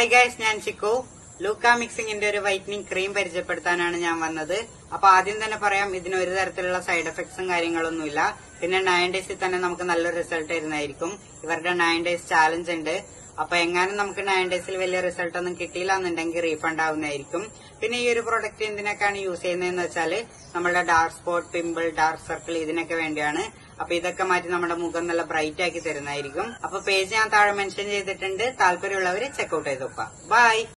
hi guys ഞാൻ ചിക്കു ലൂക്ക മിക്സിംഗിന്റെ ഒരു whitening cream പരിചയപ്പെടുത്താനാണ് ഞാൻ വന്നത് അപ്പൊ ആദ്യം തന്നെ പറയാം ഇതിന് ഒരു തരത്തിലുള്ള സൈഡ് എഫക്ട്സും കാര്യങ്ങളൊന്നുമില്ല പിന്നെ നയൻ ഡേയ്സിൽ തന്നെ നമുക്ക് നല്ലൊരു റിസൾട്ട് വരുന്നതായിരിക്കും ഇവരുടെ നയൻ ഡേയ്സ് ചാലഞ്ച് ഉണ്ട് അപ്പൊ എങ്ങാനും നമുക്ക് നയൻ ഡേയ്സിൽ വലിയ റിസൾട്ട് ഒന്നും കിട്ടിയില്ല എന്നുണ്ടെങ്കിൽ റീഫണ്ട് ആവുന്നതായിരിക്കും പിന്നെ ഈ ഒരു പ്രൊഡക്റ്റ് എന്തിനൊക്കെയാണ് യൂസ് ചെയ്യുന്നതെന്ന് വെച്ചാൽ നമ്മുടെ dark spot pimple dark circle ഇതിനൊക്കെ വേണ്ടിയാണ് അപ്പൊ ഇതൊക്കെ മാറ്റി നമ്മുടെ മുഖം നല്ല ബ്രൈറ്റ് ആക്കി തരുന്നതായിരിക്കും അപ്പൊ പേജ് ഞാൻ താഴെ മെൻഷൻ ചെയ്തിട്ടുണ്ട് താല്പര്യമുള്ളവർ ചെക്കൗട്ട് ചെയ്ത് നോക്കാം ബൈ